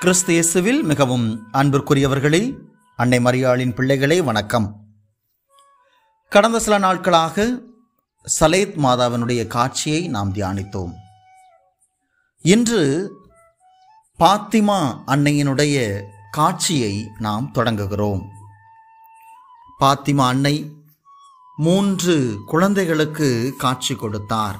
கிறிஸ்து இயேசுவில் மிகவும் அன்பிற்குரியவர்களே அன்னை மரியாளின் பிள்ளைகளே வணக்கம் கடந்த சில நாட்களாக சலேத் மாதாவினுடைய காட்சியை நாம் தியானித்தோம் இன்று பாத்திமா அன்னையினுடைய காட்சியை நாம் தொடங்குகிறோம் பாத்திமா அன்னை மூன்று குழந்தைகளுக்கு காட்சி கொடுத்தார்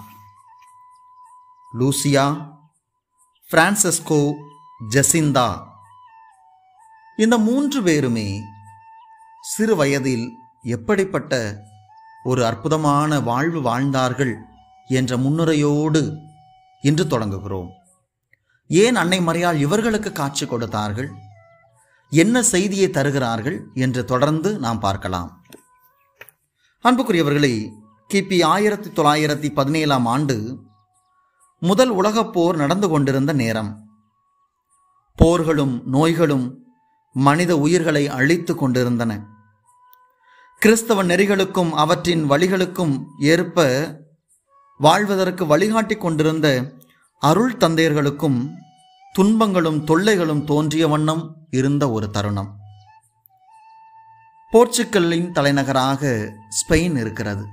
லூசியா பிரான்சிஸ்கோ ஜெசிந்தா இந்த மூன்று பேருமே சிறு வயதில் எப்படிப்பட்ட ஒரு அற்புதமான வாழ்வு வாழ்ந்தார்கள் என்ற முன்னுரையோடு இன்று தொடங்குகிறோம் ஏன் அன்னை மரியாள் இவர்களுக்கு காட்சி கொடுத்தார்கள் என்ன செய்தியை தருகிறார்கள் என்று தொடர்ந்து நாம் பார்க்கலாம் அன்புக்குரியவர்களே கிபி ஆயிரத்தி தொள்ளாயிரத்தி பதினேழாம் ஆண்டு முதல் உலகப் போர் நடந்து கொண்டிருந்த நேரம் போர்களும் நோய்களும் மனித உயிர்களை அழித்து கொண்டிருந்தன கிறிஸ்தவ நெறிகளுக்கும் அவற்றின் வழிகளுக்கும் ஏற்ப வாழ்வதற்கு வழிகாட்டி கொண்டிருந்த அருள் தந்தையர்களுக்கும் துன்பங்களும் தொல்லைகளும் தோன்றிய வண்ணம் இருந்த ஒரு தருணம் போர்ச்சுக்கல்லின் தலைநகராக ஸ்பெயின் இருக்கிறது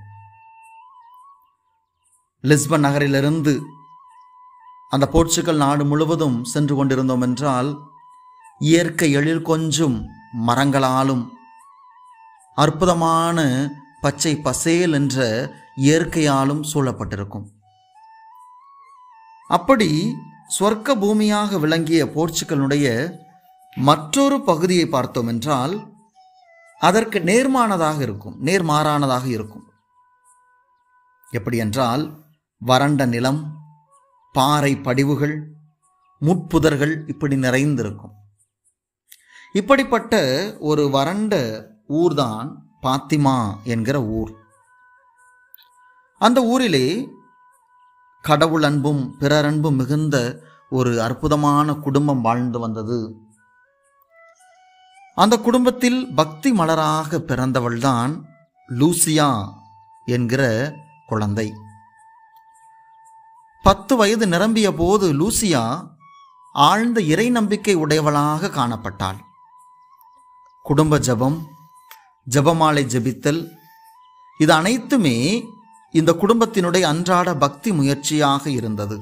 லிஸ்பன் நகரிலிருந்து அந்த போர்ச்சுகல் நாடு முழுவதும் சென்று கொண்டிருந்தோம் என்றால் இயற்கை எழில் கொஞ்சும் மரங்களாலும் அற்புதமான பச்சை பசேல் என்ற இயற்கையாலும் சூழப்பட்டிருக்கும் அப்படி சொர்க்க பூமியாக விளங்கிய போர்ச்சுகலுடைய மற்றொரு பகுதியை பார்த்தோம் என்றால் அதற்கு நேர்மானதாக இருக்கும் நேர்மாறானதாக இருக்கும் எப்படி என்றால் வறண்ட நிலம் பாறை படிவுகள் முட்புதர்கள் இப்படி நிறைந்திருக்கும் இப்படிப்பட்ட ஒரு வறண்ட ஊர்தான் பாத்திமா என்கிற ஊர் அந்த ஊரிலே கடவுள் அன்பும் பிறர் அன்பும் மிகுந்த ஒரு அற்புதமான குடும்பம் வாழ்ந்து வந்தது அந்த குடும்பத்தில் பக்தி மலராக பிறந்தவள்தான் லூசியா என்கிற குழந்தை பத்து வயது நிரம்பிய போது லூசியா ஆழ்ந்த இறை நம்பிக்கை உடையவளாக காணப்பட்டாள் குடும்ப ஜபம் ஜபமாலை ஜபித்தல் இது அனைத்துமே இந்த குடும்பத்தினுடைய அன்றாட பக்தி முயற்சியாக இருந்தது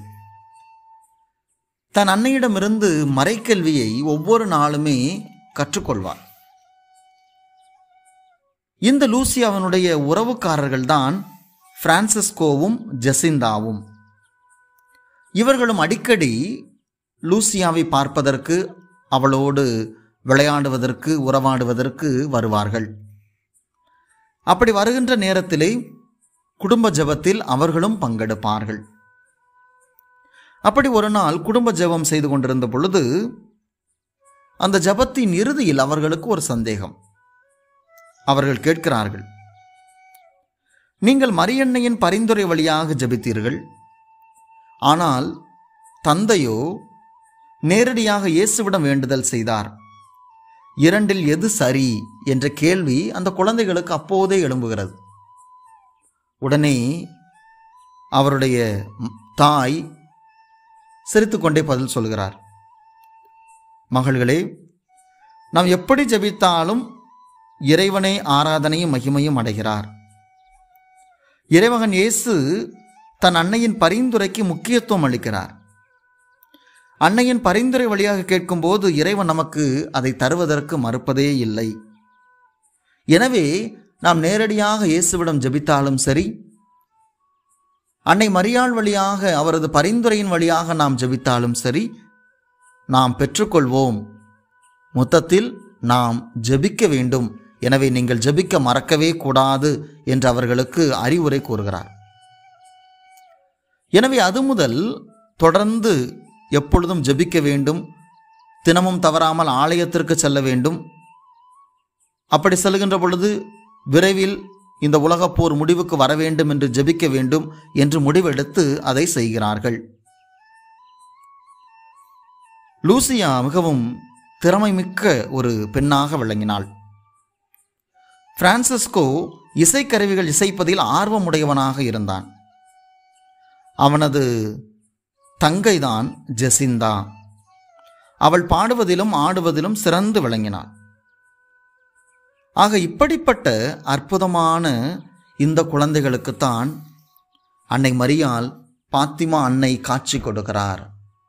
தன் அன்னையிடமிருந்து மறைக்கல்வியை ஒவ்வொரு நாளுமே கற்றுக்கொள்வார் இந்த லூசியாவினுடைய உறவுக்காரர்கள்தான் பிரான்சிஸ்கோவும் ஜெசிந்தாவும் இவர்களும் அடிக்கடி லூசியாவை பார்ப்பதற்கு அவளோடு விளையாடுவதற்கு உறவாடுவதற்கு வருவார்கள் அப்படி வருகின்ற நேரத்திலே குடும்ப ஜபத்தில் அவர்களும் பங்கெடுப்பார்கள் அப்படி ஒரு நாள் குடும்ப ஜபம் செய்து கொண்டிருந்த பொழுது அந்த ஜபத்தின் இறுதியில் அவர்களுக்கு ஒரு சந்தேகம் அவர்கள் கேட்கிறார்கள் நீங்கள் மரியன்னையின் பரிந்துரை வழியாக ஜபித்தீர்கள் ஆனால் தந்தையோ நேரடியாக இயேசுவிடம் வேண்டுதல் செய்தார் இரண்டில் எது சரி என்ற கேள்வி அந்த குழந்தைகளுக்கு அப்போதே எழும்புகிறது உடனே அவருடைய தாய் சிரித்துக்கொண்டே பதில் சொல்கிறார் மகள்களே நாம் எப்படி ஜபித்தாலும் இறைவனை ஆராதனையும் மகிமையும் அடைகிறார் இறைமகன் இயேசு தன் அன்னையின் பரிந்துரைக்கு முக்கியத்துவம் அளிக்கிறார் அன்னையின் பரிந்துரை வழியாக கேட்கும்போது இறைவன் நமக்கு அதை தருவதற்கு மறுப்பதே இல்லை எனவே நாம் நேரடியாக இயேசுவிடம் ஜபித்தாலும் சரி அன்னை மரியாள் வழியாக அவரது பரிந்துரையின் வழியாக நாம் ஜபித்தாலும் சரி நாம் பெற்றுக்கொள்வோம் மொத்தத்தில் நாம் ஜபிக்க வேண்டும் எனவே நீங்கள் ஜபிக்க மறக்கவே கூடாது என்று அவர்களுக்கு அறிவுரை கூறுகிறார் எனவே அது முதல் தொடர்ந்து எப்பொழுதும் ஜபிக்க வேண்டும் தினமும் தவறாமல் ஆலயத்திற்கு செல்ல வேண்டும் அப்படி செல்கின்ற பொழுது விரைவில் இந்த உலகப் போர் முடிவுக்கு வர வேண்டும் என்று ஜபிக்க வேண்டும் என்று முடிவெடுத்து அதை செய்கிறார்கள் லூசியா மிகவும் திறமை மிக்க ஒரு பெண்ணாக விளங்கினாள் பிரான்சிஸ்கோ இசைக்கருவிகள் இசைப்பதில் ஆர்வமுடையவனாக இருந்தான் அவனது தங்கைதான் ஜெசிந்தா அவள் பாடுவதிலும் ஆடுவதிலும் சிறந்து விளங்கினாள் ஆக இப்படிப்பட்ட அற்புதமான இந்த குழந்தைகளுக்குத்தான் அன்னை மரியாள் பாத்திமா அன்னை காட்சி கொடுக்கிறார்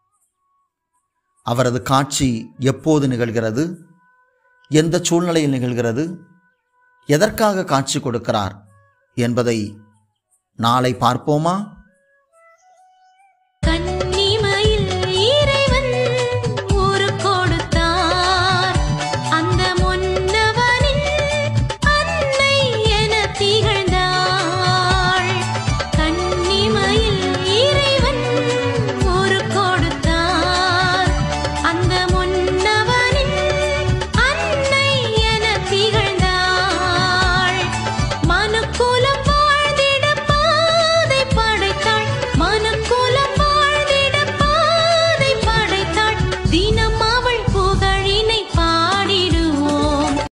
அவரது காட்சி எப்போது நிகழ்கிறது எந்த சூழ்நிலையில் நிகழ்கிறது எதற்காக காட்சி கொடுக்கிறார் என்பதை நாளை பார்ப்போமா